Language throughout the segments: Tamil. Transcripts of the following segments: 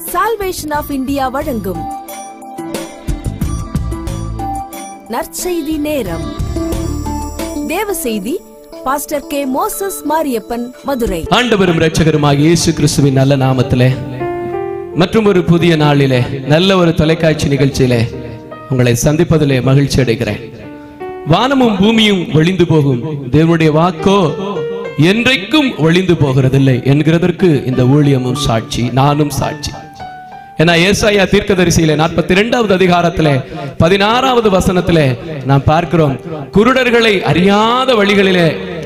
சால்வேஷன் ஆஃப் இந்தியா வழங்கும் நற்செய்தி நேரம் தேவ செய்தி pastor K Moses Mariappan Madurai ஆண்டவரும் இரட்சகருமாக இயேசு கிறிஸ்துவின் நல்ல நாமத்திலே மற்றும் ஒரு புதிய நாளிலே நல்ல ஒரு தொலைக்காட்சி நிகழ்ச்சியிலே உங்களை சந்திப்பதிலே மகிழ்ச்சி அடைகிறேன் வானமும் பூமியும் ஒளிந்து போகும் தேவனுடைய வாக்கோ என்றைக்கும் ஒளிந்து போகிறதில்லை என்கிறதற்கு இந்த ஊழியமும் சாட்சி நானும் சாட்சி ஏன்னா ஏசாயா தீர்க்கதரிசியிலே நாற்பத்தி இரண்டாவது அதிகாரத்திலே பதினாறாவது வசனத்திலே நாம் பார்க்கிறோம் குருடர்களை அறியாத வழிகளிலே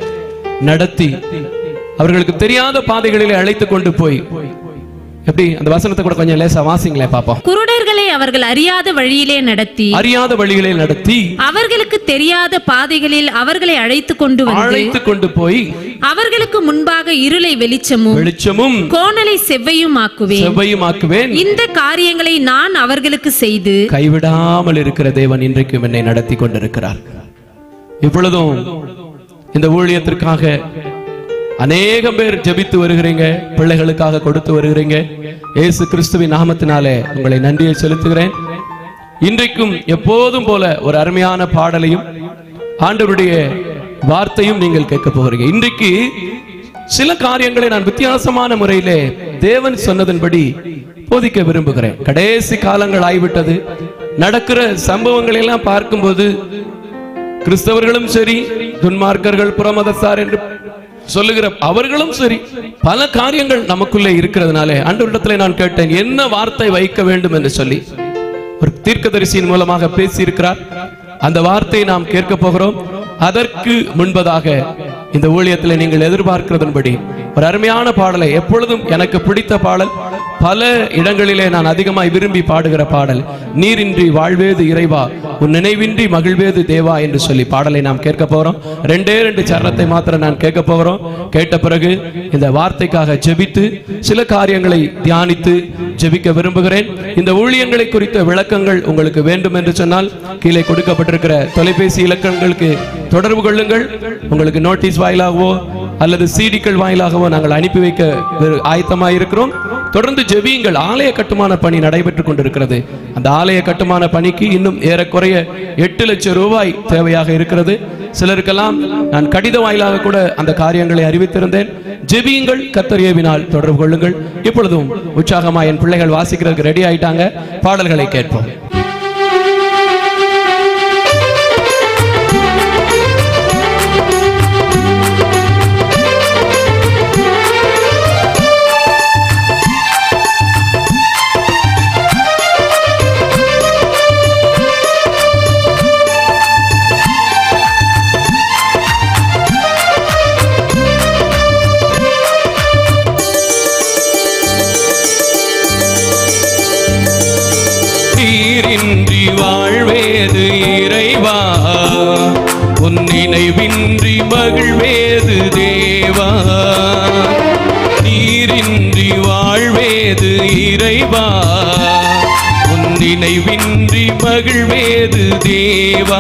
நடத்தி அவர்களுக்கு தெரியாத பாதைகளிலே அழைத்து கொண்டு போய் எப்படி அந்த வசனத்தை கூட கொஞ்சம் லேசா வாசிங்களேன் பாப்போம் குருடர்களை அவர்கள் அறியாத வழியிலே நடத்தி அறியாத வழிகளில் நடத்தி அவர்களுக்கு தெரியாத பாதைகளில் அவர்களை அழைத்து கொண்டு வந்து அழைத்து கொண்டு போய் அவர்களுக்கு முன்பாக இருளை வெளிச்சமும் வெளிச்சமும் கோணலை செவ்வையும் ஆக்குவேன் செவ்வையுமாக்குவேன் இந்த காரியங்களை நான் அவர்களுக்கு செய்து கைவிடாமல் இருக்கிற தேவன் இன்றைக்கும் என்னை நடத்தி கொண்டிருக்கிறார் இப்பொழுதும் இந்த ஊழியத்திற்காக அநேகம் பேர் ஜெபித்து வருகிறீங்க பிள்ளைகளுக்காக கொடுத்து வருகிறீங்க இயேசு கிறிஸ்துவின் நாமத்தினாலே உங்களை நன்றியை செலுத்துகிறேன் இன்றைக்கும் எப்போதும் போல ஒரு அருமையான பாடலையும் ஆண்டவருடைய வார்த்தையும் நீங்கள் கேட்க போகிறீங்க இன்றைக்கு சில காரியங்களை நான் வித்தியாசமான முறையிலே தேவன் சொன்னதன்படி போதிக்க விரும்புகிறேன் கடைசி காலங்கள் ஆய்விட்டது நடக்கிற சம்பவங்களை எல்லாம் பார்க்கும்போது கிறிஸ்தவர்களும் சரி துன்மார்க்கர்கள் புறமதத்தார் என்று சொல்லுகிற அவர்களும் சரி பல காரியங்கள் நமக்குள்ளே இருக்கிறதுனாலே ஆண்டவரிடத்திலே நான் கேட்டேன் என்ன வார்த்தை வைக்க வேண்டும் என்று சொல்லி ஒரு தீர்க்கதரிசியின் மூலமாக பேசியிருக்கிறார் அந்த வார்த்தையை நாம் கேட்க போகிறோம் அதற்கு முன்பதாக இந்த ஊழியத்தில் நீங்கள் எதிர்பார்க்கிறதன்படி ஒரு அருமையான பாடலை எப்பொழுதும் எனக்கு பிடித்த பாடல் பல இடங்களிலே நான் அதிகமாய் விரும்பி பாடுகிற பாடல் நீரின்றி வாழ்வேது இறைவா உன் நினைவின்றி மகிழ்வேது தேவா என்று சொல்லி பாடலை நாம் கேட்க போறோம் ரெண்டே ரெண்டு சரணத்தை மாத்திரம் நான் கேட்க போகிறோம் கேட்ட பிறகு இந்த வார்த்தைக்காக ஜெபித்து சில காரியங்களை தியானித்து ஜெபிக்க விரும்புகிறேன் இந்த ஊழியங்களை குறித்த விளக்கங்கள் உங்களுக்கு வேண்டும் என்று சொன்னால் கீழே கொடுக்கப்பட்டிருக்கிற தொலைபேசி இலக்கங்களுக்கு தொடர்பு கொள்ளுங்கள் உங்களுக்கு நோட்டீஸ் வாயிலாகவோ அல்லது சீடிக்கள் வாயிலாகவோ நாங்கள் அனுப்பி வைக்க ஆயத்தமாக இருக்கிறோம் தொடர்ந்து ஜெபியுங்கள் ஆலய கட்டுமான பணி நடைபெற்றுக் கொண்டிருக்கிறது அந்த ஆலய கட்டுமான பணிக்கு இன்னும் ஏறக்குறைய எட்டு லட்சம் ரூபாய் தேவையாக இருக்கிறது சிலருக்கெல்லாம் நான் கடித வாயிலாக கூட அந்த காரியங்களை அறிவித்திருந்தேன் ஜெபியுங்கள் கத்தரியவினால் தொடர்பு கொள்ளுங்கள் இப்பொழுதும் உற்சாகமா என் பிள்ளைகள் வாசிக்கிறதுக்கு ரெடி ஆயிட்டாங்க பாடல்களை கேட்போம் நீரின்றி வாழ்வேது இறைவா உன் நினைவின்றி மகிழ்வேது தேவா நீரின்றி வாழ்வேது இறைவா உன் நினைவின்றி மகிழ்வேது தேவா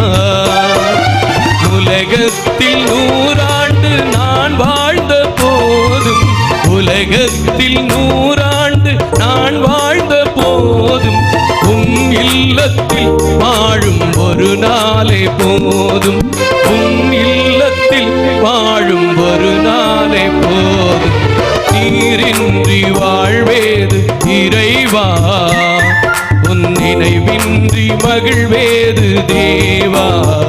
உலகத்தில் நூறாண்டு நான் வாழ்ந்த போதும் உலகத்தில் நூறாண்டு நான் வாழ்ந்த போதும் உம் இல்லத்தில் வாழும் ஒரு நாளே போதும் உம் இல்லத்தில் வாழும் ஒரு நாளே போதும் நீரின்றி வாழ்வேது இறைவா உன் நினைவின்றி மகிழ்வேது தேவா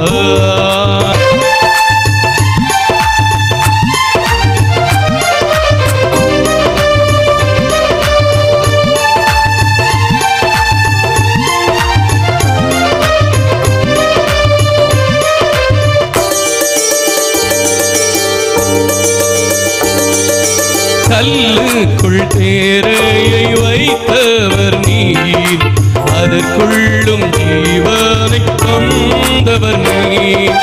கல்லுக்குள் தேரையை வைத்தவர் நீர் அதற்குள்ளும் ஜீவனை தந்தவர் நீர்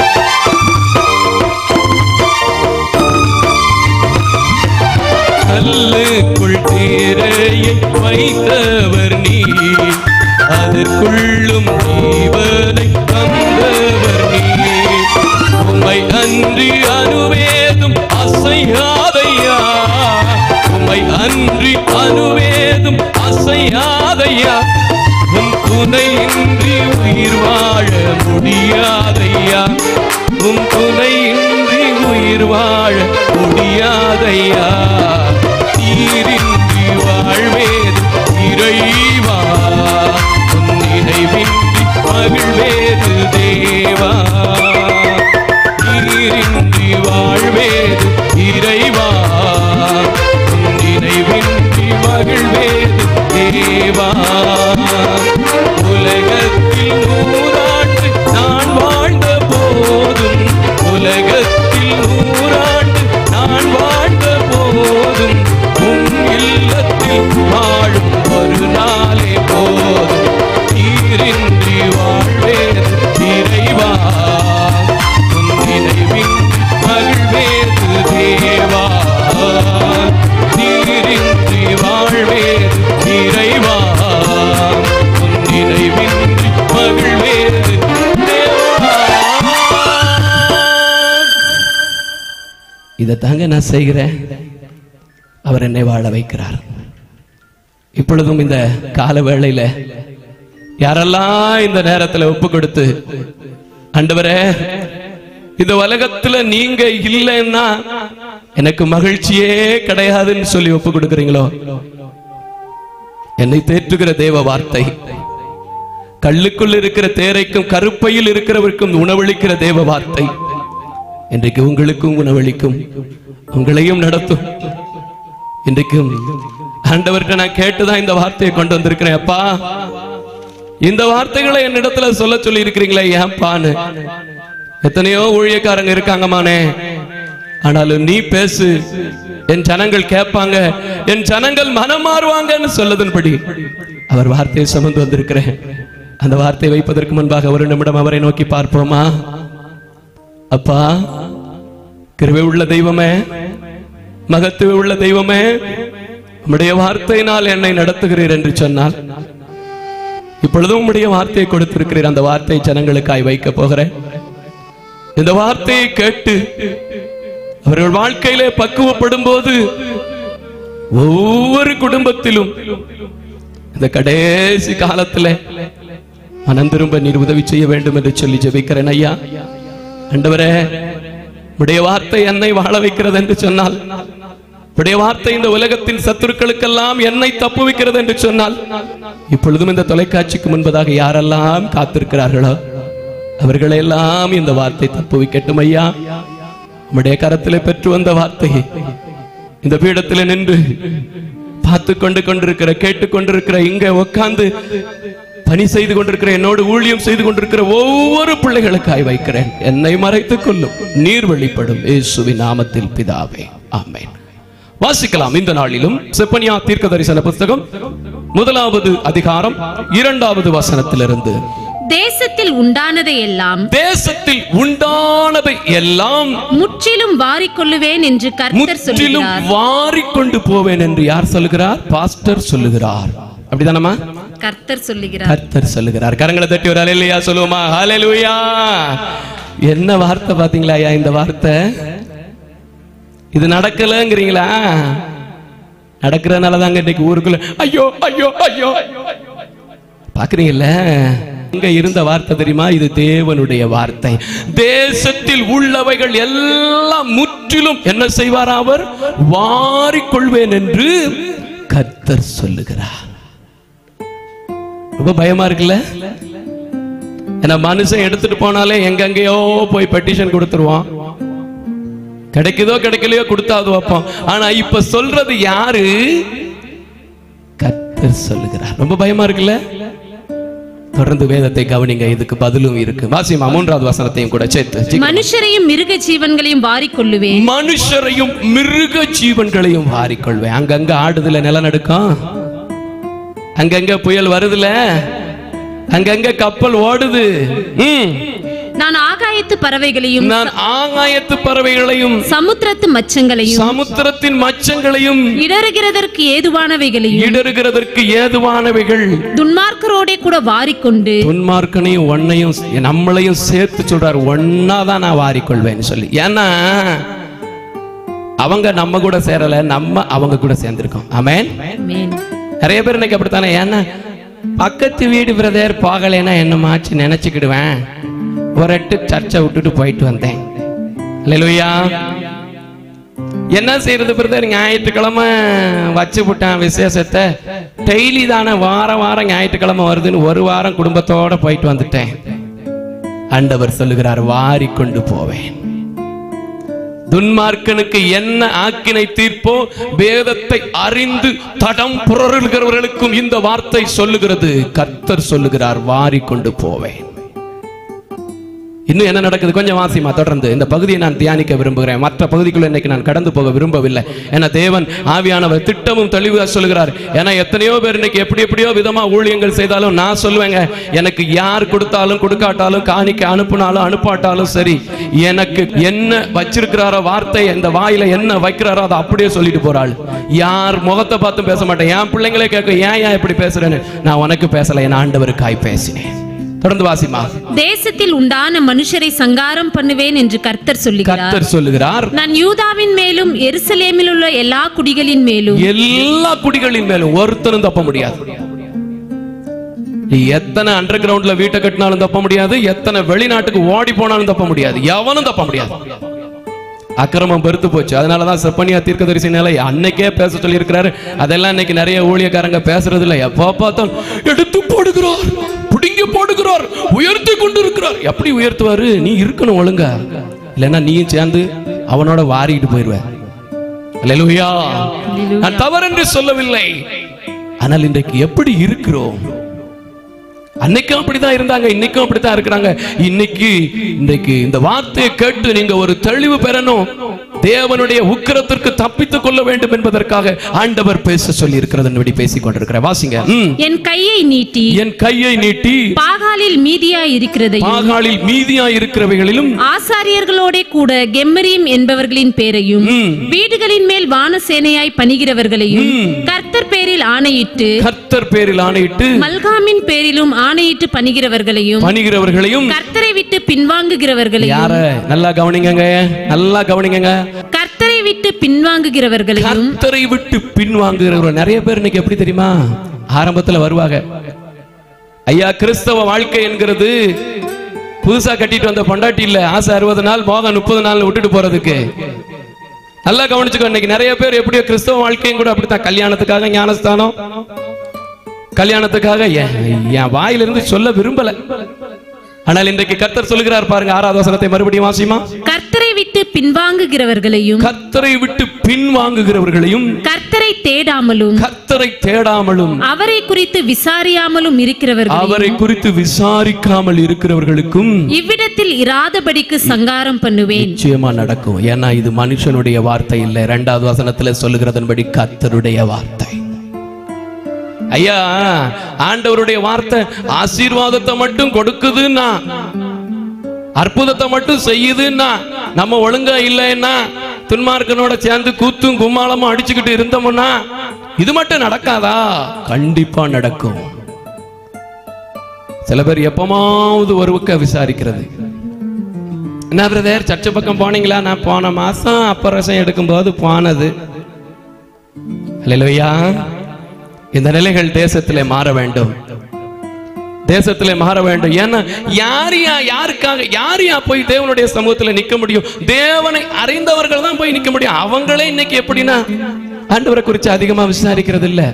கல்லுக்குள் தேரையை வைத்தவர் நீர் அதற்குள்ளும் ஜீவனை தந்தவர் நீர் உம்மை அன்றி அனுவேதும் அசையாதையா உம்மை அன்றி அனுவேதும் ஏதும் அசையாதையா உன் துணையின்றி உயிர் வாழ முடியாதையா உன் துணையின்றி உயிர் வாழ முடியாதையா நீரின்றி வாழ்வேது இறைவா உன் நினைவின்றி மகிழ்வேது தேவா நீரின்றி வாழ்வேது இறைவா உன் நினைவின்றி மகிழ்வேது தேவா உலகத்தில் நூறாண்டு நான் வாழ்ந்த போதும் உலகத்தில் நூறாண்டு நான் வாழ்ந்த போதும் உன் இல்லத்தில் வாழும் ஒரு நாளே போதும் நீரின்றி வாழ்வேது இறைவா உன் நினைவின்றி மகிழ்வேது தேவா நீரின்றி வாழ்வேது இறைவா உன் நினைவின்றி மகிழ்வேது தேவா இதை தாங்க நான் செய்கிறேன் அவர் என்னை வாழ வைக்கிறார் இப்பொழுதும் இந்த கால வேளையில யாரெல்லாம் இந்த நேரத்துல ஒப்பு கொடுத்து ஆண்டவரே இந்த உலகத்துல நீங்க இல்லைன்னா எனக்கு மகிழ்ச்சியே கிடையாதுன்னு சொல்லி ஒப்பு கொடுக்குறீங்களோ என்னை தேற்றுகிற தேவ வார்த்தை கல்லுக்குள் இருக்கிற தேரைக்கும் கருப்பையில் இருக்கிறவருக்கும் உணவளிக்கிற தேவ வார்த்தை இன்றைக்கு உங்களுக்கும் உணவளிக்கும் உங்களையும் நடத்தும் இன்றைக்கும் ஆண்டவர்கிட்ட நான் கேட்டுதான் இந்த வார்த்தையை கொண்டு வந்திருக்கிறேன் அப்பா இந்த வார்த்தைகளை என்னிடத்துல சொல்ல சொல்லி இருக்கிறீங்களே ஏன்பான்னு எத்தனையோ ஊழியக்காரங்க இருக்காங்கமானே ஆனாலும் நீ பேசு என் ஜனங்கள் கேட்பாங்க என் ஜனங்கள் மனம் மாறுவாங்கன்னு சொல்லதன்படி அவர் வார்த்தையை சுமந்து வந்திருக்கிறேன் அந்த வார்த்தையை வைப்பதற்கு முன்பாக ஒரு நிமிடம் அவரை நோக்கி பார்ப்போமா அப்பா கிருபை உள்ள தெய்வமே மகத்துவ உள்ள தெய்வமே உம்முடைய வார்த்தையினால் என்னை நடத்துகிறீர் என்று சொன்னால் இப்பொழுதும் உம்முடைய வார்த்தையை கொடுத்திருக்கிறீர் அந்த வார்த்தை ஜனங்களுக்காய் வைக்க போகிறேன் இந்த வார்த்தையை கேட்டு அவர்கள் வாழ்க்கையிலே பக்குவப்படும் போது ஒவ்வொரு குடும்பத்திலும் இந்த கடைசி காலத்துல மனம் திரும்ப நீர் உதவி செய்ய வேண்டும் என்று சொல்லி ஜெபிக்கிறேன் ஐயா ஆண்டவரே உடைய வார்த்தை என்னை வாழ வைக்கிறது என்று சொன்னால் உடைய வார்த்தை இந்த உலகத்தின் சத்துருக்களுக்கெல்லாம் என்னை தப்புவிக்கிறது என்று சொன்னால் இப்பொழுதும் இந்த தொலைக்காட்சிக்கு முன்பதாக யாரெல்லாம் காத்திருக்கிறார்களோ அவர்களெல்லாம் இந்த வார்த்தை தப்புவிக்கட்டும் ஐயா உம்முடைய கரத்திலே பெற்று வந்த வார்த்தையை இந்த பீடத்தில் நின்று பார்த்து கொண்டு கொண்டிருக்கிற கேட்டு கொண்டிருக்கிற இங்க உட்கார்ந்து பணி செய்து கொண்டிருக்கிற என்னோடு ஊழியம் செய்து கொண்டிருக்கிற ஒவ்வொரு பிள்ளைகளுக்காய் வைக்கிறேன் என்னை மறைத்துக் கொள்ளும் நீர் வெளிப்படும் இயேசுவின் நாமத்தில் பிதாவே ஆமென் வாசிக்கலாம் இந்த நாளிலும் செப்பனியா தீர்க்க தரிசன புஸ்தகம் முதலாவது அதிகாரம் இரண்டாவது வசனத்திலிருந்து தேசத்தில் உண்டானதை எல்லாம் தேசத்தில் உண்டானதை எல்லாம் முற்றிலும் வாரிக்கொள்ளுவேன் என்று கர்த்தர் முற்றிலும் சொல்கிறார் வாரிக்கொண்டு போவேன் என்று யார் சொல்லுகிறார் பாஸ்டர் சொல்லுகிறார் அப்படிதானம்மா கர்த்தர் சொல்லுகிறார் கர்த்தர் சொல்லுகிறார் கரங்களை தட்டி ஒரு அலையிலையா சொல்லுவோமா ஹalleluya என்ன வார்த்தை பாத்தீங்களா ஐயா இந்த வார்த்தை இது நடக்கலங்கிறீங்களா நடக்கிறதுனால தாங்க இன்னைக்கு ஊருக்குள்ள ஐயோ ஐயோ ஐயோ பாக்குறீங்கல்ல இங்க இருந்த வார்த்தை தெரியுமா இது தேவனுடைய வார்த்தை தேசத்தில் உள்ளவைகள் எல்லாம் முற்றிலும் என்ன செய்வார் அவர் வாரிக்கொள்வேன் என்று கர்த்தர் சொல்லுகிறார் ரொம்ப பயமா இருக்குல்ல ஏன்னா மனுஷன் எடுத்துட்டு போனாலே எங்கெங்கேயோ போய் பெட்டிஷன் கொடுத்துருவான் கிடைக்குதோ கிடைக்கலையோ கொடுத்தாவது வைப்போம் ஆனா இப்ப சொல்றது யாரு கர்த்தர் சொல்லுகிறார் ரொம்ப பயமா இருக்குல்ல தொடர்ந்து வேதத்தை கவனிங்க இதுக்கு பதிலும் இருக்கு வாசிமா மூன்றாவது வசனத்தையும் கூட சேர்த்து மனுஷரையும் மிருக ஜீவன்களையும் வாரிக்கொள்ளுவேன் மனுஷரையும் மிருக ஜீவன்களையும் வாரிக்கொள்வேன் அங்கங்க ஆடுதுல நிலநடுக்கம் அங்கங்க புயல் வருதுல அங்கங்க கப்பல் ஓடுது ம். நான் ஆகாயத்து பறவைகளையும் நான் ஆகாயத்து பறவைகளையும் சமுத்திரத்து மச்சங்களையும் சமுத்திரத்தின் மச்சங்களையும் இடறுகிறதற்கு ஏதுவானவைகளையும் இடறுகிறதற்கு ஏதுவானவைகள் துன்மார்க்கரோடே கூட வாரிக்கொண்டு துன்மார்க்கனையும் ஒன்னையும் நம்மளையும் சேர்த்து சொல்றாரு ஒன்னாதான் நான் வாரிக்கொள்வேன்னு சொல்லி ஏன்னா அவங்க நம்ம கூட சேரல நம்ம அவங்க கூட சேர்ந்திருக்கோம் ஆமென் ஆமென். நிறைய பேர் இன்னைக்கு அப்படித்தானே ஏன்னா பக்கத்து வீடு பிரதர் போகலைன்னா என்னமாச்சு நினைச்சுக்கிடுவேன் ஒரு எட்டு சர்ச்சை விட்டுட்டு போயிட்டு வந்தேன் இல்லையா என்ன செய்யறது பிரதர் ஞாயிற்றுக்கிழமை வச்சு விட்டேன் விசேஷத்தை டெய்லி தானே வாரம் வாரம் ஞாயிற்றுக்கிழமை வருதுன்னு ஒரு வாரம் குடும்பத்தோட போயிட்டு வந்துட்டேன் ஆண்டவர் சொல்லுகிறார் வாரி கொண்டு போவேன் துன்மார்க்கனுக்கு என்ன ஆக்கினை தீர்ப்போ வேதத்தை அறிந்து தடம் புரறுகிறவர்களுக்கும் இந்த வார்த்தை சொல்லுகிறது கர்த்தர் சொல்லுகிறார் வாரி கொண்டு போவேன் இன்னும் என்ன நடக்குது கொஞ்சம் வாசிமா தொடர்ந்து இந்த பகுதியை நான் தியானிக்க விரும்புகிறேன் மற்ற பகுதிக்குள்ள இன்னைக்கு நான் கடந்து போக விரும்பவில்லை ஏன்னா தேவன் ஆவியானவர் திட்டமும் தெளிவாக சொல்லுகிறார் ஏன்னா எத்தனையோ பேர் இன்னைக்கு எப்படி எப்படியோ விதமா ஊழியங்கள் செய்தாலும் நான் சொல்லுவேங்க எனக்கு யார் கொடுத்தாலும் கொடுக்காட்டாலும் காணிக்க அனுப்புனாலும் அனுப்பாட்டாலும் சரி எனக்கு என்ன வச்சிருக்கிறாரோ வார்த்தை இந்த வாயில என்ன வைக்கிறாரோ அதை அப்படியே சொல்லிட்டு போறாள் யார் முகத்தை பார்த்து பேச மாட்டேன் என் பிள்ளைங்களே கேட்க ஏன் ஏன் இப்படி பேசுறேன்னு நான் உனக்கு பேசல என் ஆண்டவருக்காய் பேசினேன் தொடர்ந்து வாசிமா தேசத்தில் உண்டான மனுஷரை சங்காரம் பண்ணுவேன் என்று கர்த்தர் சொல்லுகிறார் கர்த்தர் சொல்லுகிறார் நான் யூதாவின் மேலும் எருசலேமில் உள்ள எல்லா குடிகளின் மேலும் எல்லா குடிகளின் மேலும் ஒருத்தனும் தப்ப முடியாது நீ எத்தனை அண்டர் கிரவுண்ட்ல வீட்டை கட்டினாலும் தப்ப முடியாது எத்தனை வெளிநாட்டுக்கு ஓடி போனாலும் தப்ப முடியாது எவனும் தப்ப முடியாது அக்கிரமம் பெருத்து போச்சு அதனாலதான் செப்பனியா தீர்க்கதரிசி நிலை அன்னைக்கே பேச சொல்லி இருக்கிறாரு அதெல்லாம் இன்னைக்கு நிறைய ஊழியக்காரங்க பேசுறது இல்ல எப்போ பார்த்தாலும் எடுத்து போடுகிறார் பிடிங்க போடுகிறார் உயர்த்தி கொண்டு இருக்கிறார் எப்படி உயர்த்துவாரு நீ இருக்கணும் ஒழுங்கா இல்லைன்னா நீயும் சேர்ந்து அவனோட வாரிக்கிட்டு போயிருவ அல்லேலூயா நான் தவறென்று சொல்லவில்லை ஆனால் இன்றைக்கு எப்படி இருக்கிறோம் அன்னைக்கும் அப்படிதான் இருந்தாங்க இன்னைக்கும் அப்படித்தான் இருக்கிறாங்க இன்னைக்கு இன்றைக்கு இந்த வார்த்தையை கேட்டு நீங்க ஒரு தெளிவு பெறணும் தேவனுடைய உக்கிரத்திற்கு தப்பித்துக் கொள்ள வேண்டும் என்பதற்காக ஆண்டவர் பேச சொல்லி இருக்கிறது பேசிக் கொண்டிருக்கிற வாசிங்க ம். என் கையை நீட்டி என் கையை நீட்டி பாகாலில் மீதியா இருக்கிறதையும் பாகாலில் மீதியா இருக்கிறவைகளிலும் ஆசாரியர்களோட கூட கெம்மரீம் என்பவர்களின் பேரையும் வீடுகளின் மேல் வானசேனையாய் பணிகிறவர்களையும் கர்த்தர் பேரில் ஆணையிட்டு கர்த்தர் பேரில் ஆணையிட்டு மல்காமின் பேரிலும் ஆணையிட்டு பணிகிறவர்களையும் பணிகிறவர்களையும் கர்த்தரை விட்டு பின்வாங்குகிறவர்களையும் யார நல்லா கவனிங்கங்க நல்லா கவனிங்கங்க கர்த்தரை விட்டு பின்வாங்குகிறவர்களையும் கர்த்தரை விட்டு பின்வாங்குகிறவர்கள் நிறைய பேர் இன்னைக்கு எப்படி தெரியுமா ஆரம்பத்துல வருவாங்க ஐயா கிறிஸ்தவ வாழ்க்கை என்கிறது புதுசா கட்டிட்டு வந்த பொண்டாட்டி இல்ல ஆசை அறுபது நாள் மோகம் முப்பது நாள் விட்டுட்டு போறதுக்கு நல்லா கவனிச்சுக்கோ இன்னைக்கு நிறைய பேர் எப்படியோ கிறிஸ்தவ வாழ்க்கையும் கூட அப்படித்தான் கல்யாணத்துக்காக ஞானஸ்தானம் கல்யாணத்துக்காக என் என் வாயிலிருந்து சொல்ல விரும்பல ஆனால் இன்றைக்கு கர்த்தர் சொல்லுகிறார் பாருங்க ஆறாவது வசனத்தை மறுபடியும் வாசிமா கர்த்தரை விட்டு பின்வாங்குகிறவர்களையும் கர்த்தரை விட்டு பின்வாங்குகிறவர்களையும் கர்த்தரை தேடாமலும் கர்த்தரை தேடாமலும் அவரை குறித்து விசாரியாமலும் இருக்கிறவர்கள் அவரை குறித்து விசாரிக்காமல் இருக்கிறவர்களுக்கும் இவ்விடத்தில் இராதபடிக்கு சங்காரம் பண்ணுவேன் நிச்சயமா நடக்கும் ஏன்னா இது மனுஷனுடைய வார்த்தை இல்லை இரண்டாவது வசனத்துல சொல்லுகிறதன்படி கர்த்தருடைய வார்த்தை ஐயா ஆண்டவருடைய வார்த்தை ஆசீர்வாதத்தை மட்டும் கொடுக்குதுன்னா அற்புதத்தை மட்டும் செய்யுதுன்னா நம்ம ஒழுங்கா இல்லைன்னா துன்மார்க்கனோட சேர்ந்து கூத்தும் கும்மாளமும் அடிச்சுக்கிட்டு இருந்தோம்னா இது மட்டும் நடக்காதா கண்டிப்பா நடக்கும் சில பேர் எப்பமாவது ஒருவுக்க விசாரிக்கிறது என்ன பிரதர் சர்ச்சை பக்கம் போனீங்களா நான் போன மாசம் அப்பரசம் எடுக்கும்போது போனது அல்லேலூயா இந்த நிலைகள் தேசத்திலே மாற வேண்டும் தேசத்திலே மாற வேண்டும் ஏன்னா யார் யா யாருக்காக யார் யா போய் தேவனுடைய சமூகத்துல நிக்க முடியும் தேவனை அறிந்தவர்கள் தான் போய் நிக்க முடியும் அவங்களே இன்னைக்கு எப்படின்னா ஆண்டவரை குறித்து அதிகமா விசாரிக்கிறது இல்ல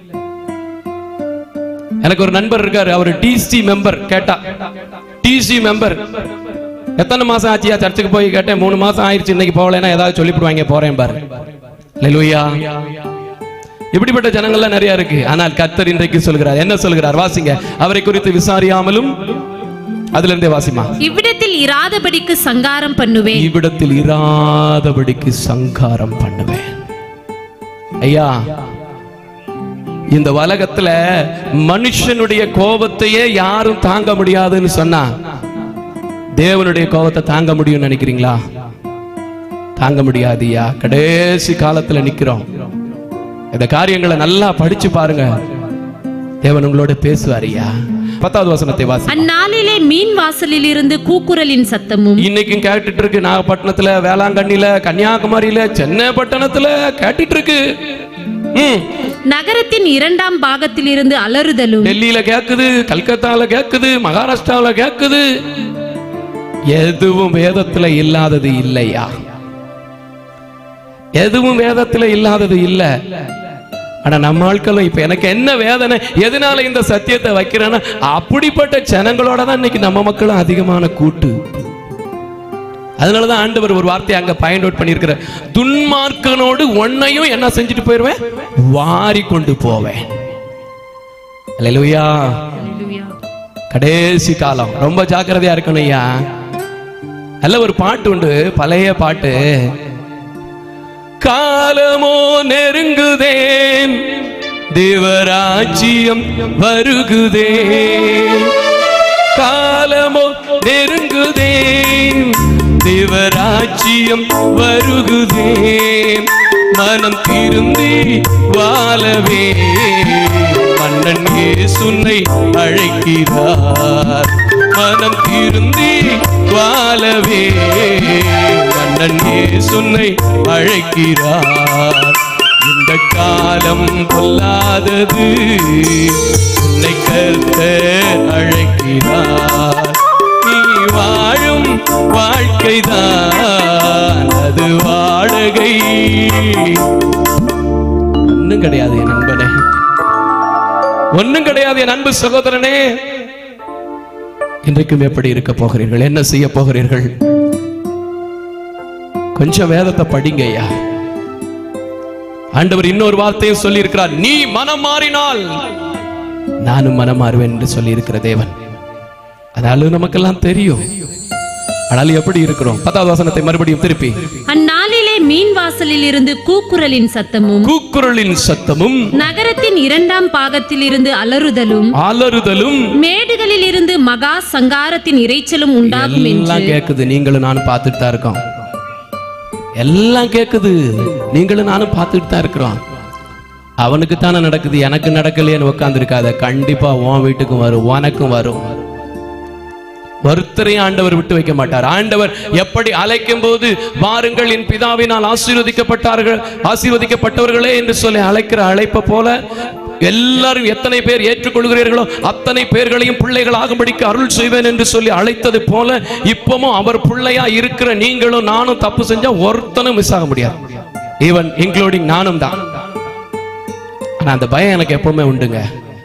எனக்கு ஒரு நண்பர் இருக்காரு அவர் டிசி மெம்பர் கேட்டா டிசி மெம்பர் எத்தனை மாசம் ஆச்சியா சர்ச்சுக்கு போய் கேட்டேன் மூணு மாசம் ஆயிருச்சு இன்னைக்கு போகலைன்னா ஏதாவது சொல்லிவிடுவாங்க போறேன் பாரு லெலுயா இப்படிப்பட்ட ஜனங்கள்லாம் நிறைய இருக்கு ஆனால் கர்த்தர் இன்றைக்கு சொல்கிறார் என்ன சொல்கிறார் வாசிங்க அவரை குறித்து விசாரியாமலும் அதுல இருந்தே வாசிமா இவ்விடத்தில் இராதபடிக்கு சங்காரம் பண்ணுவேன் இவ்விடத்தில் இராதபடிக்கு சங்காரம் பண்ணுவேன் ஐயா இந்த உலகத்துல மனுஷனுடைய கோபத்தையே யாரும் தாங்க முடியாதுன்னு சொன்னா தேவனுடைய கோபத்தை தாங்க முடியும்னு நினைக்கிறீங்களா தாங்க முடியாதுயா கடைசி காலத்துல நிக்கிறோம் இந்த காரியங்களை நல்லா படிச்சு பாருங்க தேவன் உங்களோட பேசுவாரியா பத்தாவது வசனத்தை வாசி அந்நாளிலே மீன் வாசலில் இருந்து கூக்குரலின் சத்தமும் இன்னைக்கும் கேட்டுட்டு இருக்கு நாகப்பட்டினத்துல வேளாங்கண்ணில கன்னியாகுமரியில சென்னை பட்டணத்துல கேட்டுட்டு இருக்கு ம். நகரத்தின் இரண்டாம் பாகத்திலிருந்து அலறுதலும் டெல்லியில கேக்குது கல்கத்தால கேக்குது மகாராஷ்டிராவுல கேக்குது எதுவும் வேதத்துல இல்லாதது இல்லையா எதுவும் வேதத்துல இல்லாதது இல்ல ஆனா நம்ம ஆட்களும் இப்ப எனக்கு என்ன வேதனை எதனால இந்த சத்தியத்தை வைக்கிறேன்னா அப்படிப்பட்ட ஜனங்களோட தான் இன்னைக்கு நம்ம மக்களும் அதிகமான கூட்டு அதனாலதான் ஆண்டவர் ஒரு வார்த்தையை அங்க பயன் அவுட் பண்ணியிருக்கிற துன்மார்க்கனோடு ஒன்னையும் என்ன செஞ்சுட்டு போயிருவேன் வாரி கொண்டு போவேன் அல்லேலூயா கடைசி காலம் ரொம்ப ஜாக்கிரதையா இருக்கணும் ஐயா நல்ல ஒரு பாட்டு உண்டு பழைய பாட்டு காலமோ நெருங்குதேன் தேவராஜ்யம் வருகுதே காலமோ நெருங்குதேன் தேவராஜ்யம் வருகுதே மனம் திருந்தி வாழவே மன்னன் இயேசுனை அழைக்கிறார் மனம் திருந்தி வாழவே மன்னன் இயேசுனை அழைக்கிறார் இந்த காலம் பொல்லாதது உன்னை கர்த்தர் அழைக்கிறார் நீ வாழும் வாழ்க்கைதான் அது வாடகை ஒண்ணும் கிடையாது என் நண்பனே ஒண்ணும் கிடையாது என் அன்பு சகோதரனே இன்றைக்கும் எப்படி இருக்க போகிறீர்கள் என்ன செய்ய போகிறீர்கள் கொஞ்சம் வேதத்தை படிங்க ஐயா ஆண்டவர் இன்னொரு வார்த்தையும் சொல்லி இருக்கிறார் நீ மனம் மாறினால் நானும் மனம் மாறுவேன் என்று சொல்லி இருக்கிற தேவன் அதனால நமக்கெல்லாம் தெரியும் ஆனால் எப்படி இருக்கிறோம் பத்தாவது வசனத்தை மறுபடியும் திருப்பி அந்நாளிலே மீன் வாசலில் இருந்து கூக்குரலின் சத்தமும் கூக்குரலின் சத்தமும் நகரத்தின் இரண்டாம் பாகத்தில் இருந்து அலறுதலும் அலறுதலும் மேடுகளில் இருந்து மகா சங்காரத்தின் இரைச்சலும் உண்டாகும் என்று எல்லாம் கேக்குது நீங்களும் நானும் பார்த்துட்டு தான் இருக்கோம் எல்லாம் கேக்குது நீங்களும் நானும் பார்த்துட்டு தான் இருக்கிறோம் அவனுக்கு தானே நடக்குது எனக்கு நடக்கலையேன்னு உட்காந்துருக்காத கண்டிப்பா உன் வீட்டுக்கும் வரும் உனக்கும் வரும் ஒருத்தரையும் ஆண்டவர் விட்டு வைக்க மாட்டார் ஆண்டவர் எப்படி அழைக்கும் போது வாருங்கள் என் பிதாவினால் ஆசீர்வதிக்கப்பட்டார்கள் ஆசீர்வதிக்கப்பட்டவர்களே என்று சொல்லி அழைக்கிற அழைப்பை போல எல்லாரும் எத்தனை பேர் ஏற்றுக்கொள்கிறீர்களோ அத்தனை பேர்களையும் பிள்ளைகள் ஆகும்படிக்கு அருள் செய்வேன் என்று சொல்லி அழைத்தது போல இப்பவும் அவர் பிள்ளையா இருக்கிற நீங்களும் நானும் தப்பு செஞ்சா ஒருத்தனும் மிஸ் ஆக முடியாது ஈவன் இன்க்ளூடிங் நானும் தான் ஆனா அந்த பயம் எனக்கு எப்பவுமே உண்டுங்க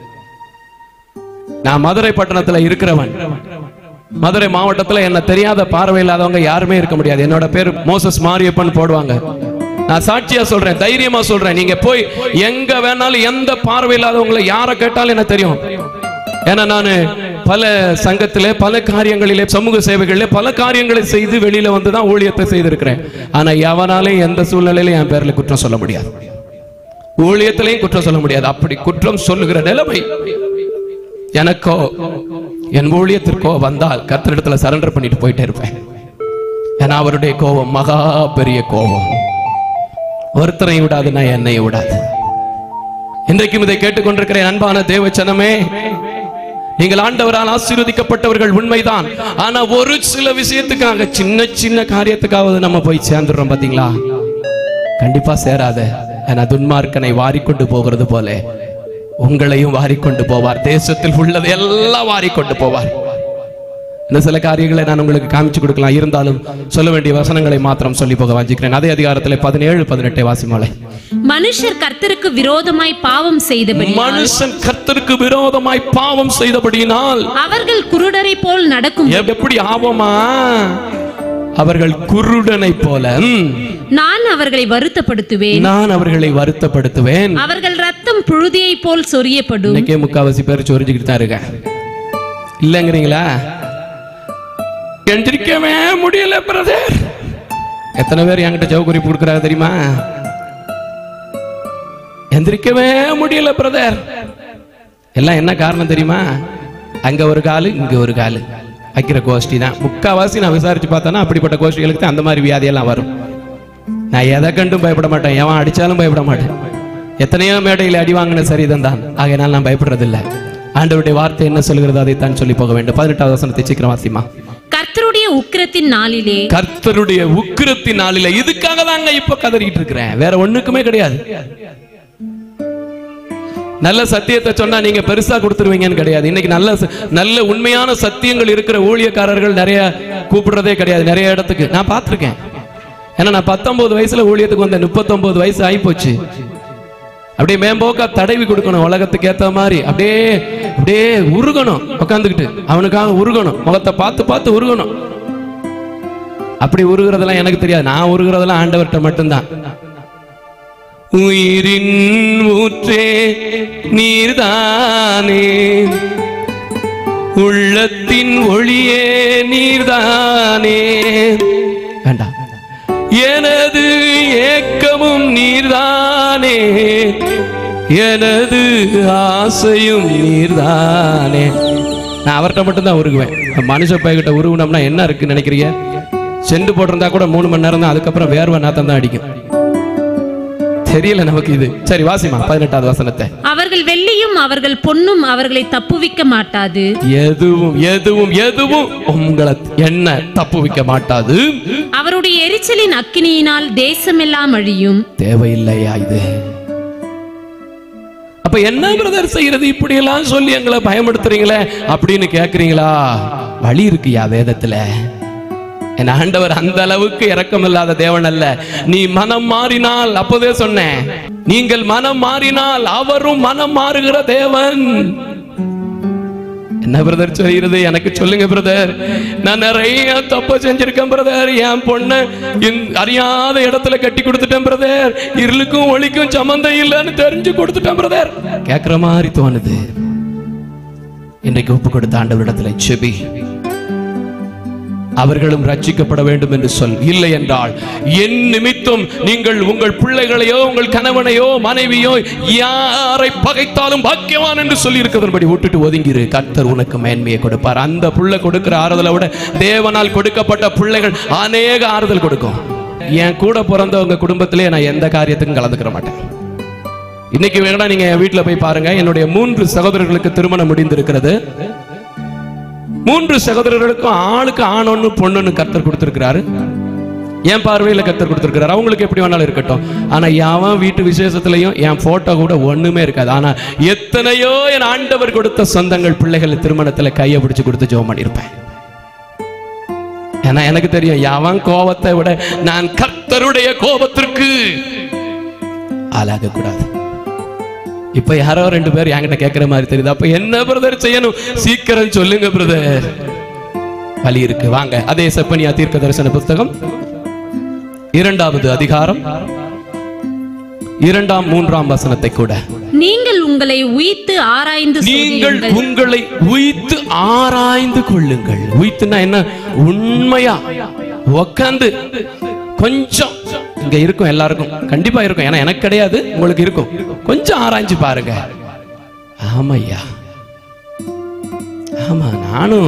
நான் மதுரை பட்டணத்துல இருக்கிறவன் மதுரை மாவட்டத்துல என்ன தெரியாத பார்வை இல்லாதவங்க யாருமே இருக்க முடியாது என்னோட பேர் மோசஸ் மாரியப்பன் போடுவாங்க நான் சாட்சியா சொல்றேன் தைரியமா சொல்றேன் நீங்க போய் எங்க வேணாலும் எந்த பார்வை இல்லாதவங்களை யாரை கேட்டாலும் எனக்கு தெரியும் ஏன்னா நான் பல சங்கத்திலே பல காரியங்களிலே சமூக சேவைகளிலே பல காரியங்களை செய்து வெளியில வந்து தான் ஊழியத்தை செய்திருக்கிறேன் ஆனா எவனாலையும் எந்த சூழ்நிலையிலும் என் பேர்ல குற்றம் சொல்ல முடியாது ஊழியத்திலையும் குற்றம் சொல்ல முடியாது அப்படி குற்றம் சொல்லுகிற நிலைமை எனக்கோ என் ஊழியத்திற்கோ வந்தால் கர்த்தரிடத்துல சரண்டர் பண்ணிட்டு போயிட்டே இருப்பேன் ஏன்னா அவருடைய கோபம் மகா பெரிய கோபம் ஒருத்தரையும் விடாதுன்னா என்னையும் விடாது இன்றைக்கும் இதை கேட்டுக்கொண்டிருக்கிற என் அன்பான தேவச்சனமே நீங்கள் ஆண்டவரால் ஆசீர்வதிக்கப்பட்டவர்கள் உண்மைதான் ஆனா ஒரு சில விஷயத்துக்காக சின்ன சின்ன காரியத்துக்காவது நம்ம போய் சேர்ந்துடுறோம் பாத்தீங்களா கண்டிப்பா சேராத ஏன்னா துன்மார்க்கனை வாரிக்கொண்டு போகிறது போல உங்களையும் வாரிக்கொண்டு போவார் தேசத்தில் உள்ளதை எல்லாம் வாரிக்கொண்டு போவார் இன்னும் சில காரியங்களை நான் உங்களுக்கு காமிச்சு கொடுக்கலாம் இருந்தாலும் சொல்ல வேண்டிய வசனங்களை மாத்திரம் சொல்லி போக வாஞ்சிக்கிறேன் அதே அதிகாரத்தில் பதினேழு பதினெட்டை வாசிமாலை மனுஷர் கர்த்தருக்கு விரோதமாய் பாவம் செய்தபடி மனுஷன் கர்த்தருக்கு விரோதமாய் பாவம் செய்தபடியினால் அவர்கள் குருடரை போல் நடக்கும் எப்படி ஆவோமா அவர்கள் குருடனை போல ம், நான் அவர்களை வருத்தப்படுத்துவேன் நான் அவர்களை வருத்தப்படுத்துவேன் அவர்கள் ரத்தம் புழுதியை போல் சொரியப்படும் இன்னைக்கே முக்காவாசி பேர் சொரிஞ்சுக்கிட்டு தான் இருக்கேன் இல்லைங்கிறீங்களா எந்திரிக்கவே முடியல பிரதர் எத்தனை பேர் என்கிட்ட ஜவு குறிப்பு கொடுக்குறாங்க தெரியுமா எந்திரிக்கவே முடியல பிரதர் எல்லாம் என்ன காரணம் தெரியுமா அங்க ஒரு காலு இங்க ஒரு காலு வைக்கிற கோஷ்டி தான் முக்காவாசி நான் விசாரிச்சு பார்த்தேன்னா அப்படிப்பட்ட கோஷ்டிகளுக்கு தான் அந்த மாதிரி வியாதியெல்லாம் வரும் நான் எதை கண்டும் பயப்பட மாட்டேன் எவன் அடிச்சாலும் பயப்பட மாட்டேன் எத்தனையோ மேடையில் அடி வாங்கின சரிதான் தான் ஆகையினால் நான் பயப்படுறதில்லை ஆண்டவருடைய வார்த்தை என்ன சொல்கிறது அதைத்தான் சொல்லி போக வேண்டும் பதினெட்டாவது வசனத்தை சீக்கிரம் வாசிமா கர்த்தருடைய உக்கிரத்தின் நாளிலே கர்த்தருடைய உக்கிரத்தின் நாளில இதுக்காக தாங்க இப்ப கதறிட்டு இருக்கிறேன் வேற ஒண்ணுக்குமே கிடையாது நல்ல சத்தியத்தை சொன்னா நீங்க பெருசா கொடுத்துருவீங்கன்னு கிடையாது இன்னைக்கு நல்ல ச- நல்ல உண்மையான சத்தியங்கள் இருக்கிற ஊழியக்காரர்கள் நிறைய கூப்பிடுறதே கிடையாது நிறைய இடத்துக்கு நான் பார்த்திருக்கேன் ஏன்னா நான் பத்தொன்பது வயசுல ஊழியத்துக்கு வந்தேன் முப்பத்தொன்பது வயசு ஆயிப்போச்சு அப்படியே மேம்போக்கா தடவி கொடுக்கணும் உலகத்துக்கு ஏத்த மாதிரி அப்படியே அப்படியே உருகணும் உட்காந்துக்கிட்டு அவனுக்காக உருகணும் முகத்தை பார்த்து பார்த்து உருகணும் அப்படி உருகிறதெல்லாம் எனக்கு தெரியாது நான் உருகிறதெல்லாம் ஆண்டவர்கிட்ட மட்டும்தான் உயிரின் ஊற்றே நீர்தானே உள்ளத்தின் ஒளியே நீர்தானே வேண்டாம் எனது ஏக்கமும் நீர்தானே எனது ஆசையும் நீர்தானே நான் அவர்கிட்ட மட்டும்தான் உருகுவேன் மனுஷ பையகிட்ட உருகுனோம்னா என்ன இருக்குன்னு நினைக்கிறீங்க செண்டு போட்டிருந்தா கூட மூணு மணி நேரம் தான் அதுக்கப்புறம் வேர்வை நாத்தம் தான் அடிக்கும் தெரியல நமக்கு இது சரி வாசிமா பதினெட்டாவது வசனத்தை அவர்கள் வெள்ளியும் அவர்கள் பொன்னும் அவர்களை தப்புவிக்க மாட்டாது எதுவும் எதுவும் எதுவும் உங்களை என்ன தப்பு வைக்க மாட்டாது அவருடைய எரிச்சலின் அக்கினியினால் தேசமெல்லாம் அழியும் தேவையில்லையா இது அப்ப என்ன பிரதர் செய்யறது இப்படி எல்லாம் சொல்லி எங்களை பயமுடுத்துறீங்களே அப்படின்னு கேக்குறீங்களா வழி இருக்குயா வேதத்துல என் ஆண்டவர் அந்த அளவுக்கு இரக்கமில்லாத தேவன் அல்ல நீ மனம் மாறினால் அப்போதே சொன்னேன் நீங்கள் மனம் மாறினால் அவரும் மனம் மாறுகிற தேவன் என்ன பிரதர் சொல்கிறது எனக்கு சொல்லுங்க பிரதர் நான் நிறைய தப்பு செஞ்சிருக்கேன் பிரதர் என் பொண்ணை இந்த அறியாத இடத்துல கட்டி கொடுத்துட்டேன் பிரதர் இருளுக்கும் ஒளிக்கும் சம்மந்தம் இல்லைன்னு தெரிஞ்சு கொடுத்துட்டேன் பிரதர் கேட்குற மாதிரி தோணுது இன்றைக்கு ஒப்பு கொடுத்த ஆண்டவரிடத்துல செபி அவர்களும் ரட்சிக்கப்பட வேண்டும் என்று சொல் இல்லை என்றால் என் நிமித்தம் நீங்கள் உங்கள் பிள்ளைகளையோ உங்கள் கணவனையோ மனைவியோ யாரை பகைத்தாலும் பாக்கியவான் என்று சொல்லி இருக்கிறபடி விட்டுட்டு ஒதுங்கிரு கர்த்தர் உனக்கு மேன்மையை கொடுப்பார் அந்த புள்ள கொடுக்கிற ஆறுதலை விட தேவனால் கொடுக்கப்பட்ட பிள்ளைகள் அநேக ஆறுதல் கொடுக்கும் என் கூட பிறந்தவங்க குடும்பத்திலே நான் எந்த காரியத்துக்கும் கலந்துக்கிற மாட்டேன் இன்னைக்கு வேணா நீங்க என் வீட்டுல போய் பாருங்க என்னுடைய மூன்று சகோதரர்களுக்கு திருமணம் முடிந்திருக்கிறது மூன்று சகோதரர்களுக்கும் ஆளுக்கு ஆணொன்னு பொண்ணுன்னு கர்த்தர் கொடுத்திருக்கிறாரு என் பார்வையில கர்த்தர் கொடுத்திருக்கிறாரு அவங்களுக்கு எப்படி வேணாலும் இருக்கட்டும் ஆனா எவன் வீட்டு விசேஷத்துலயும் என் போட்டோ கூட ஒண்ணுமே இருக்காது ஆனா எத்தனையோ என் ஆண்டவர் கொடுத்த சொந்தங்கள் பிள்ளைகள் திருமணத்துல கையை பிடிச்சு கொடுத்து ஜெபம் பண்ணியிருப்பேன் ஏன்னா எனக்கு தெரியும் எவன் கோபத்தை விட நான் கர்த்தருடைய கோபத்திற்கு ஆளாக கூடாது இப்ப யாரோ ரெண்டு பேர் என்கிட்ட கேட்கிற மாதிரி தெரியுது அப்ப என்ன பிரதர் செய்யணும் சீக்கிரம் சொல்லுங்க பிரதர் வழி இருக்கு வாங்க அதே செப்பனியா தீர்க்க தரிசன புஸ்தகம் இரண்டாவது அதிகாரம் இரண்டாம் மூன்றாம் வசனத்தை கூட நீங்கள் உங்களை உயித்து ஆராய்ந்து நீங்கள் சோதியுங்கள். உங்களை உய்த்து ஆராய்ந்து கொள்ளுங்கள் உய்த்துனா என்ன உண்மையா உக்காந்து கொஞ்சம் இங்க இருக்கும் எல்லாருக்கும் கண்டிப்பா இருக்கும் ஏன்னா எனக்கு கிடையாது உங்களுக்கு இருக்கும் கொஞ்சம் ஆராய்ஞ்சு பாருங்க ஆமையா ஆமா நானும்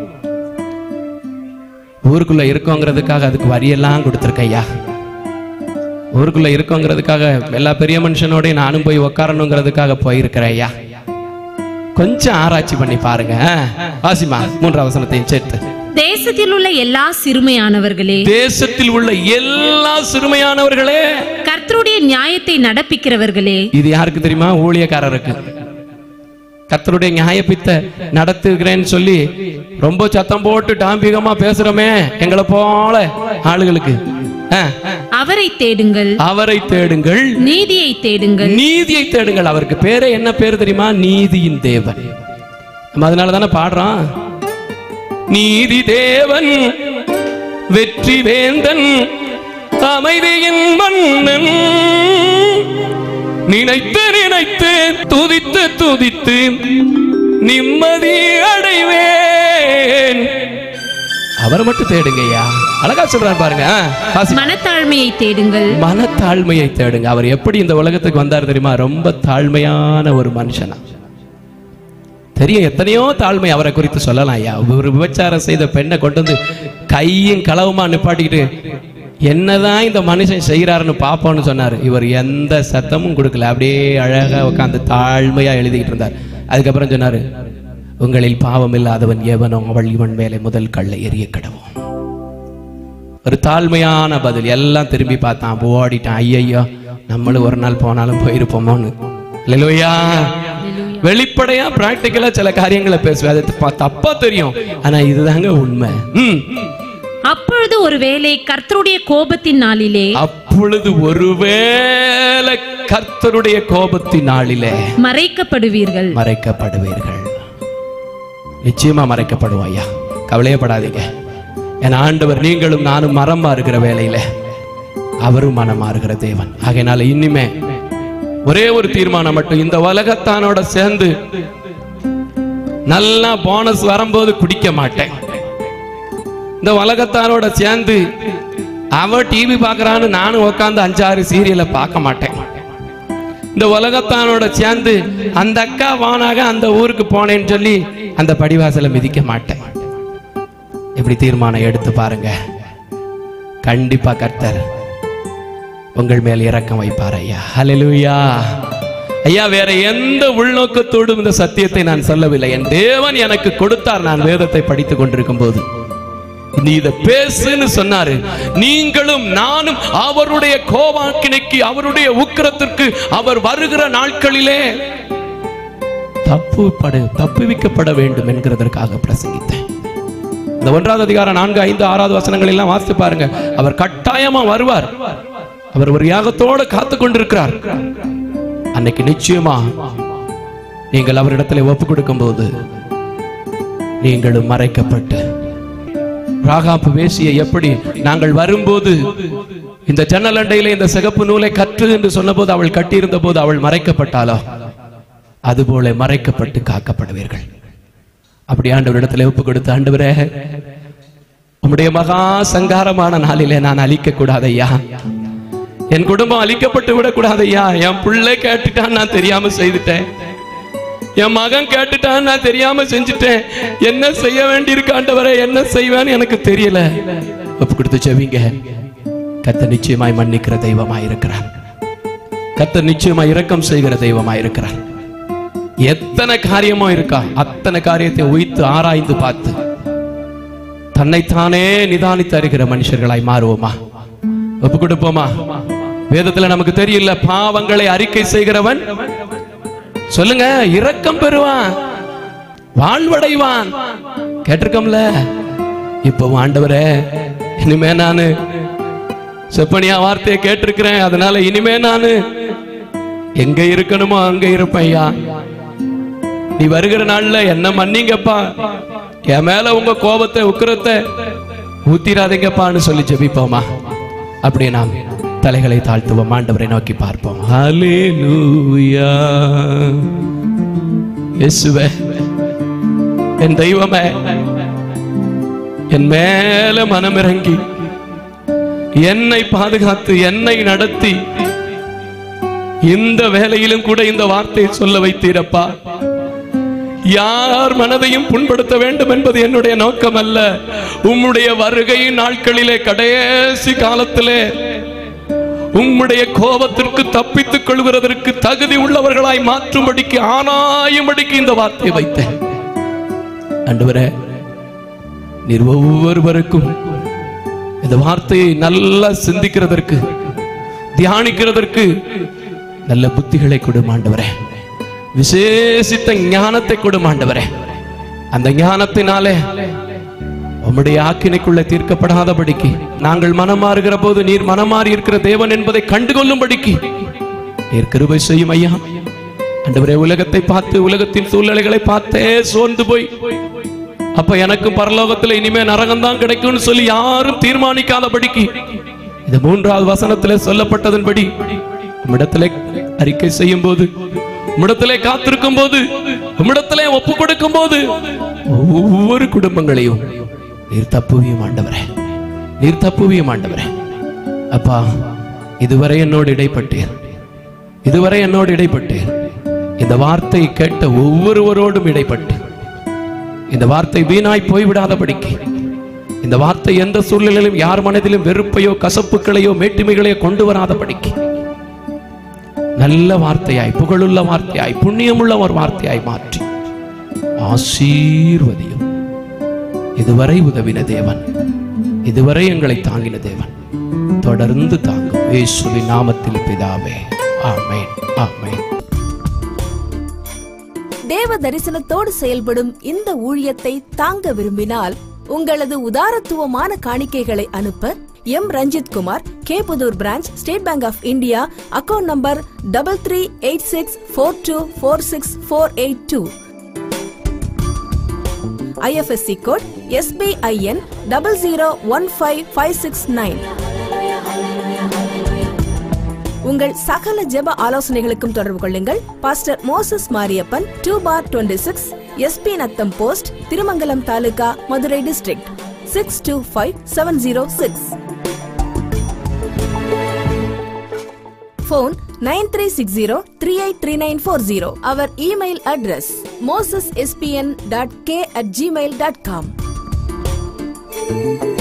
ஊருக்குள்ள இருக்கோங்கிறதுக்காக அதுக்கு வரியெல்லாம் கொடுத்துருக்கேன் ஐயா ஊருக்குள்ள இருக்கோங்கிறதுக்காக எல்லா பெரிய மனுஷனோடய நானும் போய் உக்காரணுங்கிறதுக்காக போயிருக்கிறேன் ஐயா கொஞ்சம் ஆராய்ச்சி பண்ணி பாருங்க ஆ? வாசிமா மூன்றாம் வசனத்தையும் சேர்த்து தேசத்தில் உள்ள எல்லா சிறுமையானவர்களே தேசத்தில் உள்ள எல்லா சிறுமையானவர்களே கர்த்தருடைய நியாயத்தை நடப்பிக்கிறவர்களே இது யாருக்கு தெரியுமா ஊழியக்காரருக்கு கர்த்தருடைய நியாயப்பித்த நடத்துகிறேன்னு சொல்லி ரொம்ப சத்தம் போட்டு டாம்பிகமா பேசுறோமே எங்களை போல ஆளுகளுக்கு ஆ, அவரை தேடுங்கள் அவரை தேடுங்கள் நீதியை தேடுங்கள் நீதியை தேடுங்கள் அவருக்கு பேரே என்ன பேர் தெரியுமா நீதியின் தேவன் நம்ம அதனால தானே பாடுறோம் நீதி தேவன் வெற்றி வேந்தன் அமைதியின் மன்னன் நினைத்து நினைத்து துதித்து துதித்து நிம்மதி அடைவேன் அவரை மட்டும் தேடுங்கய்யா அழகா சொல்றாரு பாருங்க ஆ, வாசி. மனத்தாழ்மையை தேடுங்கள் மனத்தாழ்மையை தேடுங்க அவர் எப்படி இந்த உலகத்துக்கு வந்தார் தெரியுமா ரொம்ப தாழ்மையான ஒரு மனுஷனா தெரியும் எத்தனையோ தாழ்மை அவரை குறித்து சொல்லலாம் ஐயா ஒரு விபச்சாரம் செய்த பெண்ணை கொண்டு வந்து கையும் களவுமா நிப்பாட்டிக்கிட்டு என்னதான் இந்த மனுஷன் செய்கிறாருன்னு பார்ப்போம்னு சொன்னார் இவர் எந்த சத்தமும் கொடுக்கல அப்படியே அழகா உட்காந்து தாழ்மையா எழுதிக்கிட்டு இருந்தார் அதுக்கப்புறம் சொன்னாரு உங்களில் பாவம் இல்லாதவன் எவனோ அவள் இவன் மேலே முதல் கல்லை எறிய கடவும் ஒரு தாழ்மையான பதில் எல்லாம் திரும்பி பார்த்தான் ஓடிட்டான் ஐயையோ நம்மளும் ஒரு நாள் போனாலும் போயிருப்போமோன்னு இல்லையா வெளிப்படையா பிராக்டிக்கலா சில காரியங்களை பேசுவேன் அது தப்பா- தப்பா தெரியும் ஆனா இதுதாங்க உண்மை ம். அப்பொழுது ஒருவேளை கர்த்தருடைய கோபத்தின் நாளிலே அப்பொழுது ஒருவேளை கர்த்தருடைய கோபத்தின் நாளிலே மறைக்கப்படுவீர்கள் மறைக்கப்படுவீர்கள் நிச்சயமா மறைக்கப்படுவோம் ஐயா கவலையப்படாதீங்க என் ஆண்டவர் நீங்களும் நானும் மரம் மாறுகிற வேலையில அவரும் மனம் மாறுகிற தேவன் ஆகையினால இனிமே ஒரே ஒரு தீர்மானம் மட்டும் இந்த உலகத்தானோட சேர்ந்து நல்லா போனஸ் வரும்போது குடிக்க மாட்டேன் இந்த உலகத்தானோட சேர்ந்து அவ டிவி பார்க்கறான்னு நானும் உட்காந்து அஞ்சாறு சீரியலை பார்க்க மாட்டேன் இந்த உலகத்தானோட சேர்ந்து அந்த அக்கா வானாக அந்த ஊருக்கு போனேன்னு சொல்லி அந்த படிவாசலை மிதிக்க மாட்டேன் இப்படி தீர்மானம் எடுத்து பாருங்க கண்டிப்பா கர்த்தர் உங்கள் மேல் இரக்கம் வைப்பார் ஐயா ஹalleluya ஐயா வேற எந்த உள்நோக்கத்தோடும் இந்த சத்தியத்தை நான் சொல்லவில்லை என் தேவன் எனக்கு கொடுத்தார் நான் வேதத்தை படித்துக் கொண்டிருக்கும் போது நீ இத பேசுன்னு சொன்னாரு நீங்களும் நானும் அவருடைய கோபாக்கினைக்கு அவருடைய உக்கிரத்திற்கு அவர் வருகிற நாட்களிலே தப்பு படு தப்புவிக்கப்பட வேண்டும் என்கிறதற்காக பிரசங்கித்தேன் இந்த ஒன்றாவது அதிகாரம் நான்கு ஐந்து ஆறாவது வசனங்கள் எல்லாம் வாசித்து பாருங்க அவர் கட்டாயமா வருவார் அவர் ஒரு யாகத்தோடு காத்து கொண்டிருக்கிறார் அன்னைக்கு நிச்சயமா நீங்கள் அவரிடத்துல ஒப்பு கொடுக்கும் போது நீங்களும் மறைக்கப்பட்டு ராகாப்பு வேசியை எப்படி நாங்கள் வரும்போது இந்த ஜன்னல் அண்டையிலே இந்த சிகப்பு நூலை கற்று என்று சொன்னபோது அவள் கட்டியிருந்த போது அவள் மறைக்கப்பட்டாளோ அதுபோல மறைக்கப்பட்டு காக்கப்படுவீர்கள் அப்படி ஆண்டவரிடத்துல ஒப்பு கொடுத்து ஆண்டவரே உம்முடைய மகா சங்காரமான நாளிலே நான் அழிக்க கூடாதையா என் குடும்பம் அழிக்கப்பட்டு விடக்கூடாதையா என் பிள்ளை கேட்டுட்டான் நான் தெரியாம செய்துட்டேன் என் மகன் கேட்டுட்டான் நான் தெரியாம செஞ்சுட்டேன் என்ன செய்ய வேண்டியிருக்கு ஆண்டவரே என்ன செய்வேன்னு எனக்கு தெரியல ஒப்பு கொடுத்து செவிங்க கத்த நிச்சயமாய் மன்னிக்கிற தெய்வமாய் இருக்கிறார் கத்த நிச்சயமாய் இரக்கம் செய்கிற தெய்வமாய் இருக்கிறார் எத்தனை காரியமோ இருக்கா அத்தனை காரியத்தை உய்த்து ஆராய்ந்து பார்த்து தன்னைத்தானே நிதானித்து அறிகிற மனுஷர்களாய் மாறுவோமா ஒப்பு கொடுப்போமா வேதத்துல நமக்கு தெரியல பாவங்களை அறிக்கை செய்கிறவன் சொல்லுங்க இரக்கம் பெறுவான் வாழ்வடைவான் கேட்டிருக்கோம்ல இப்போ ஆண்டவரே இனிமே நானு செப்பனியா வார்த்தையை கேட்டிருக்கிறேன் அதனால இனிமே நானு எங்க இருக்கணுமோ அங்க இருப்பேன் ஐயா நீ வருகிற நாள்ல என்ன மன்னிங்கப்பா என் மேல உங்க கோபத்தை உக்கிரத்தை ஊத்திராதீங்கப்பான்னு சொல்லி ஜெபிப்போமா அப்படியே நாம் தலைகளை தாழ்த்துவோம் ஆண்டவரை நோக்கி பார்ப்போம் ஹalleluya இயேசுவே என் தெய்வமே என் மேல மனமிறங்கி என்னை பாதுகாத்து என்னை நடத்தி இந்த வேலையிலும் கூட இந்த வார்த்தையை சொல்ல வைத்தீரப்பா யார் மனதையும் புண்படுத்த வேண்டும் என்பது என்னுடைய நோக்கம் அல்ல உம்முடைய வருகையின் நாட்களிலே கடைசி காலத்திலே உம்முடைய கோபத்திற்கு தப்பித்துக் கொள்கிறதற்கு தகுதி உள்ளவர்களாய் மாற்றும்படிக்கு ஆனாயும்படிக்கு இந்த வார்த்தையை வைத்தேன் ஆண்டவரே நீர் ஒவ்வொருவருக்கும் இந்த வார்த்தையை நல்லா சிந்திக்கிறதற்கு தியானிக்கிறதற்கு நல்ல புத்திகளை கொடும் ஆண்டவரே விசேஷித்த ஞானத்தை கொடும் ஆண்டவரே அந்த ஞானத்தினாலே உம்முடைய ஆக்கினைக்குள்ள தீர்க்கப்படாதபடிக்கு நாங்கள் மனம் மாறுகிற போது நீர் மனம் மாறி இருக்கிற தேவன் என்பதை கண்டுகொள்ளும்படிக்கு நீர் கிருபை செய்யும் ஐயா ஆண்டவரே உலகத்தை பார்த்து உலகத்தின் சூழ்நிலைகளை பார்த்தே சோர்ந்து போய் அப்ப எனக்கும் பரலோகத்துல இனிமே நரகம் தான் கிடைக்கும்னு சொல்லி யாரும் தீர்மானிக்காதபடிக்கு இந்த மூன்றாவது வசனத்திலே சொல்லப்பட்டதன்படி உம்மிடத்திலே அறிக்கை செய்யும் போது உம்மிடத்திலே காத்திருக்கும் போது உம்மிடத்திலே ஒப்பு கொடுக்கும் போது ஒவ்வொரு குடும்பங்களையும் நீர் தப்புவியும் ஆண்டவரே நீர் தப்புவியும் ஆண்டவரே அப்பா இதுவரை என்னோடு இடைப்பட்டீர் இதுவரை என்னோடு இடைப்பட்டீர் இந்த வார்த்தை கேட்ட ஒவ்வொருவரோடும் இடைப்பட்டு இந்த வார்த்தை வீணாய் போய்விடாதபடிக்கு இந்த வார்த்தை எந்த சூழ்நிலையிலும் யார் மனதிலும் வெறுப்பையோ கசப்புகளையோ மேட்டுமைகளையோ கொண்டு வராதபடிக்கு நல்ல வார்த்தையாய் புகழுள்ள வார்த்தையாய் புண்ணியமுள்ள ஒரு வார்த்தையாய் மாற்றி ஆசீர்வதியும் இதுவரை உதவின தேவன் இதுவரை எங்களை தாங்கின தேவன் தொடர்ந்து தாங்கும் இயேசுவின் நாமத்தில் பிதாவே ஆமென் ஆமென் தேவ தரிசனத்தோடு செயல்படும் இந்த ஊழியத்தை தாங்க விரும்பினால் உங்களது உதாரத்துவமான காணிக்கைகளை அனுப்ப M Ranjith Kumar Kepudur branch State Bank of India account number double three eight six four two four six four eight two IFSC code SBIN double zero one five five six nine உங்கள் சகல ஜெப ஆலோசனைகளுக்கும் தொடர்பு கொள்ளுங்கள் pastor Moses Mariappan two bar twenty six SP Natham post Thirumangalam taluka Madurai district six two five seven zero six phone 9360383940 our email address mosesspn.k at gmail.com